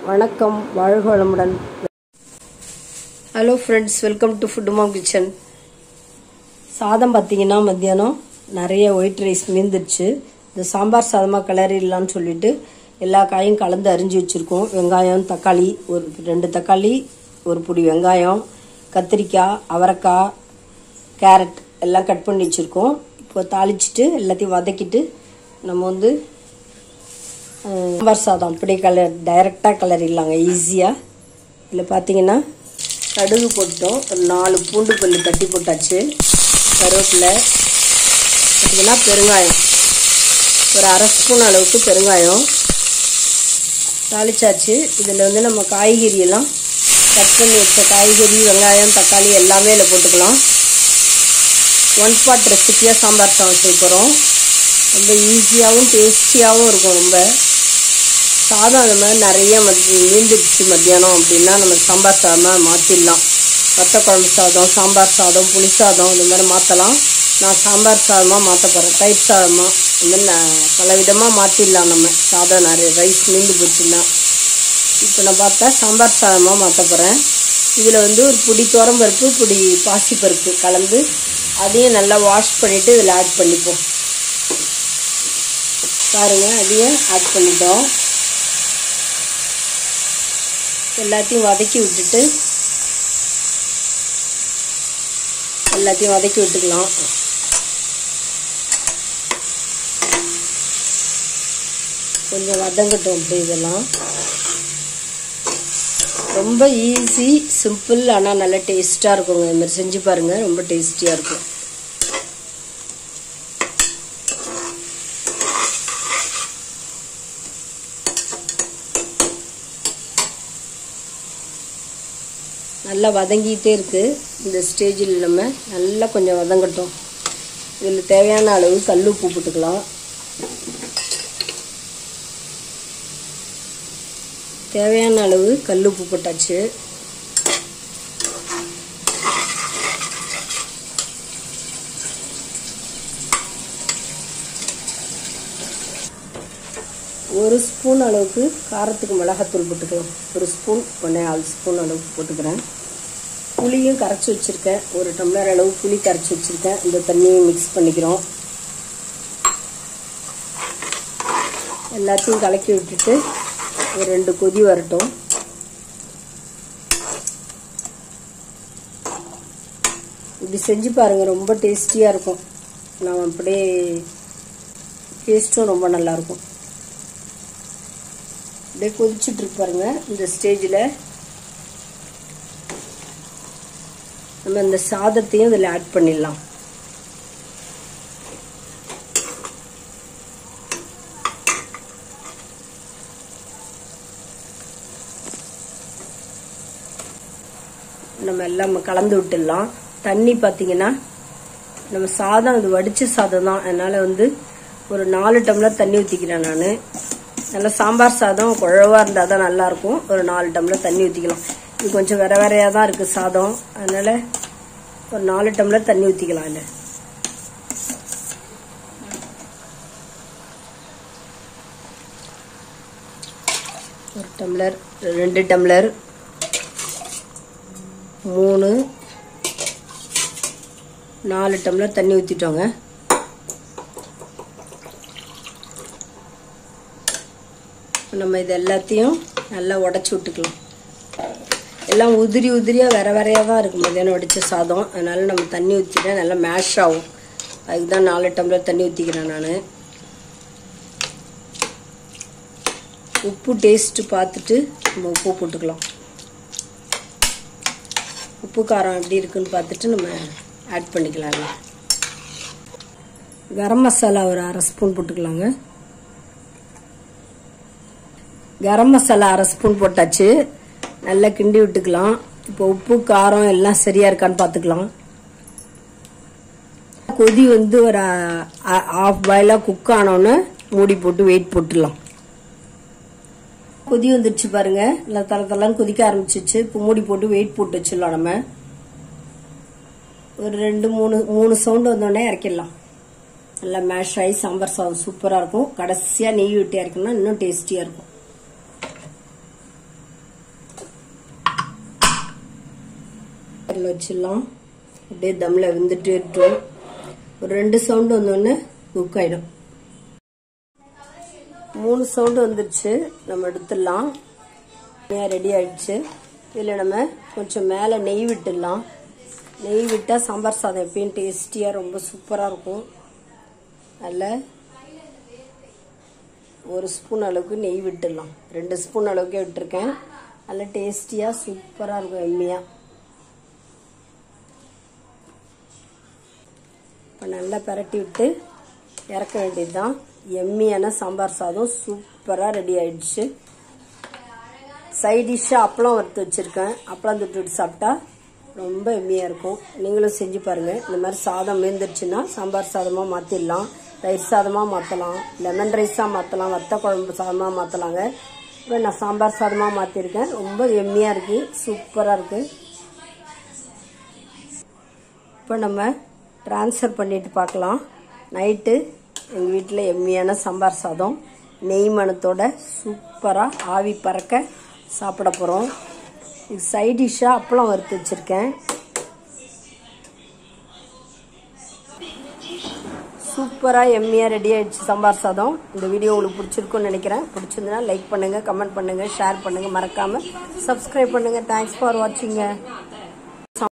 வணக்கம் வாழ்க வளமுடன் ஹலோ ஃப்ரெண்ட்ஸ் வெல்கம் டு ஃபுட்டுமா கிச்சன் சாதம் பார்த்தீங்கன்னா மத்தியானம் நிறைய ஒயிட் ரைஸ் மீந்துருச்சு இந்த சாம்பார் சாதமாக கிளறிடலான்னு சொல்லிட்டு எல்லா காயும் கலந்து அரிஞ்சு வச்சுருக்கோம் வெங்காயம் தக்காளி ஒரு ரெண்டு தக்காளி ஒரு புடி வெங்காயம் கத்திரிக்காய் அவரைக்காய் கேரட் எல்லாம் கட் பண்ணி வச்சுருக்கோம் இப்போ தாளிச்சிட்டு எல்லாத்தையும் வதக்கிட்டு நம்ம வந்து அஹ், சாம்பார் சாதம் அப்படியே கலர் டைரெக்டாக கலரிடலாங்க ஈஸியாக இதில் பார்த்தீங்கன்னா கடுகு போட்டோம் ஒரு நாலு பூண்டு பல்லு தட்டி போட்டாச்சு கருவேப்பிலை பார்த்தீங்கன்னா பெருங்காயம் ஒரு அரை ஸ்பூன் அளவுக்கு பெருங்காயம் தாளிச்சாச்சு இதில் வந்து நம்ம காய்கறி எல்லாம் கட் பண்ணி வச்ச காய்கறி வெங்காயம் தக்காளி எல்லாமே இதில் போட்டுக்கலாம் ஒன் பாட் ரெசிப்பியாக சாம்பார் சாதம் செய்ய போகிறோம் ரொம்ப ஈஸியாகவும் டேஸ்டியாகவும் இருக்கும் ரொம்ப சாதம் அது மாதிரி நிறைய மத் மீந்துடுச்சு மத்தியானம் அப்படின்னா நம்ம சாம்பார் சாதமாக மாற்றிடலாம் வத்த குழம்பு சாதம் சாம்பார் சாதம் புளி சாதம் இந்த மாதிரி மாற்றலாம் நான் சாம்பார் சாதமாக மாற்ற போகிறேன் தயிர் சாதமாக இந்த மாதிரி நான் பல விதமாக மாற்றிடலாம் நம்ம சாதம் நிறைய ரைஸ் மீந்து போச்சுன்னா இப்போ நான் பார்த்தா சாம்பார் சாதமாக மாற்ற போகிறேன் இதில் வந்து ஒரு புடி பருப்பு புடி பாசிப்பருப்பு கலந்து அதையும் நல்லா வாஷ் பண்ணிவிட்டு இதில் ஆட் பண்ணிப்போம் பாருங்கள் அதையும் ஆட் பண்ணிட்டோம் எல்லாத்தையும் வதக்கி விட்டுட்டு எல்லாத்தையும் வதக்கி விட்டுக்கலாம் கொஞ்சம் வதங்கட்டும் அப்படி இதெல்லாம் ரொம்ப ஈஸி சிம்பிள் ஆனால் நல்லா டேஸ்ட்டாக இருக்குங்க இது மாதிரி செஞ்சு பாருங்கள் ரொம்ப டேஸ்டியாக இருக்கும் நல்லா வதங்கிட்டே இருக்கு இந்த ஸ்டேஜில் நம்ம நல்லா கொஞ்சம் வதங்கட்டும் இதில் தேவையான அளவு கல் உப்பு போட்டுக்கலாம் தேவையான அளவு கல் உப்பு போட்டாச்சு ஒரு ஸ்பூன் அளவுக்கு காரத்துக்கு மிளகாத்தூள் போட்டுக்கலாம் ஒரு ஸ்பூன் ஒன்றே ஆறு ஸ்பூன் அளவுக்கு போட்டுக்கிறேன் புளியும் கரைச்சி வச்சுருக்கேன் ஒரு டம்ளர் அளவு புளி கரைச்சி வச்சுருக்கேன் இந்த தண்ணியை மிக்ஸ் பண்ணிக்கிறோம் எல்லாத்தையும் கலக்கி விட்டுட்டு ஒரு ரெண்டு கொதி வரட்டும் இப்படி செஞ்சு பாருங்கள் ரொம்ப டேஸ்டியாக இருக்கும் நான் அப்படியே டேஸ்ட்டும் ரொம்ப நல்லாயிருக்கும் அப்படியே கொதிச்சுட்டு இருக்கு பாருங்க இந்த ஸ்டேஜில் நம்ம இந்த சாதத்தையும் இதில் ஆட் பண்ணிடலாம் நம்ம எல்லாம் கலந்து விட்டுடலாம் தண்ணி பார்த்தீங்கன்னா நம்ம சாதம் இது வடிச்ச சாதம் தான் அதனால வந்து ஒரு நாலு டம்ளர் தண்ணி ஊற்றிக்கிறேன் நான் நல்லா சாம்பார் சாதம் குழவா இருந்தால் தான் நல்லாயிருக்கும் ஒரு நாலு டம்ளர் தண்ணி ஊற்றிக்கலாம் இது கொஞ்சம் வேற வேறையாக தான் இருக்குது சாதம் அதனால் ஒரு நாலு டம்ளர் தண்ணி ஊற்றிக்கலாம் இல்லை ஒரு டம்ளர் ரெண்டு டம்ளர் மூணு நாலு டம்ளர் தண்ணி ஊற்றிட்டோங்க நம்ம இது எல்லாத்தையும் நல்லா உடச்சி விட்டுக்கலாம் எல்லாம் உதிரி உதிரியாக வேற வேறையாக தான் இருக்கும் மதியானம் வடித்த சாதம் அதனால நம்ம தண்ணி ஊற்றிட்டேன் நல்லா மேஷ் ஆகும் அதுக்கு தான் நாலு டம்ளர் தண்ணி ஊற்றிக்கிறேன் நான் உப்பு டேஸ்ட்டு பார்த்துட்டு நம்ம உப்பு போட்டுக்கலாம் உப்பு காரம் எப்படி இருக்குன்னு பார்த்துட்டு நம்ம ஆட் பண்ணிக்கலாங்க கரம் மசாலா ஒரு அரை ஸ்பூன் போட்டுக்கலாங்க கரம் மசாலா அரை ஸ்பூன் போட்டாச்சு நல்லா கிண்டி விட்டுக்கலாம் இப்போ உப்பு காரம் எல்லாம் சரியா இருக்கான்னு பார்த்துக்கலாம் கொதி வந்து ஒரு ஆஃப் பாயிலாக குக் ஆனோன்னு மூடி போட்டு வெயிட் போட்டுடலாம் கொதி வந்துடுச்சு பாருங்க நல்லா தலை தலைன்னு கொதிக்க ஆரம்பிச்சிச்சு இப்போ மூடி போட்டு வெயிட் போட்டு வச்சிடலாம் நம்ம ஒரு ரெண்டு மூணு மூணு சவுண்டு வந்தோடனே இறக்கிடலாம் நல்லா மேஷ் ஆகி சாம்பார் சாதம் சூப்பராக இருக்கும் கடைசியாக நெய் விட்டு இறக்கணும்னா இன்னும் டேஸ்டியாக இருக்கும் குக்கரில் வச்சிடலாம் அப்படியே தம்மில் வெந்துட்டு இருக்கட்டும் ஒரு ரெண்டு சவுண்டு வந்தோடனே குக் ஆகிடும் மூணு சவுண்டு வந்துருச்சு நம்ம எடுத்துடலாம் ரெடி ஆயிடுச்சு இதில் நம்ம கொஞ்சம் மேலே நெய் விட்டுடலாம் நெய் விட்டால் சாம்பார் சாதம் எப்பயும் டேஸ்டியாக ரொம்ப சூப்பராக இருக்கும் அதில் ஒரு ஸ்பூன் அளவுக்கு நெய் விட்டுடலாம் ரெண்டு ஸ்பூன் அளவுக்கு விட்டுருக்கேன் நல்ல டேஸ்டியாக சூப்பராக இருக்கும் எம்மியாக இப்போ நல்லா பரட்டி விட்டு இறக்க வேண்டியது தான் எம்மியான சாம்பார் சாதம் சூப்பராக ரெடி ஆயிடுச்சு சைட் டிஷ்ஷாக அப்பளம் வறுத்து வச்சுருக்கேன் அப்பளம் தொட்டு விட்டு சாப்பிட்டா ரொம்ப எம்மியாக இருக்கும் நீங்களும் செஞ்சு பாருங்கள் இந்த மாதிரி சாதம் மீந்துருச்சுன்னா சாம்பார் சாதமாக மாற்றிடலாம் தயிர் சாதமாக மாற்றலாம் லெமன் ரைஸாக மாற்றலாம் வத்த குழம்பு சாதமாக மாற்றலாங்க இப்போ நான் சாம்பார் சாதமாக மாற்றிருக்கேன் ரொம்ப எம்மியாக இருக்குது சூப்பராக இருக்குது இப்போ நம்ம ட்ரான்ஸ்ஃபர் பண்ணிட்டு பார்க்கலாம் நைட்டு எங்கள் வீட்டில் எம்மியான சாம்பார் சாதம் நெய் மணத்தோட சூப்பராக ஆவி பறக்க சாப்பிட போகிறோம் இது சைட் டிஷ்ஷாக அப்பளம் வறுத்து வச்சுருக்கேன் சூப்பராக எம்மியாக ரெடி ஆயிடுச்சு சாம்பார் சாதம் இந்த வீடியோ உங்களுக்கு பிடிச்சிருக்குன்னு நினைக்கிறேன் பிடிச்சிருந்தனா லைக் பண்ணுங்கள் கமெண்ட் பண்ணுங்கள் ஷேர் பண்ணுங்கள் மறக்காமல் சப்ஸ்கிரைப் பண்ணுங்கள் தேங்க்ஸ் ஃபார் வாட்சிங்க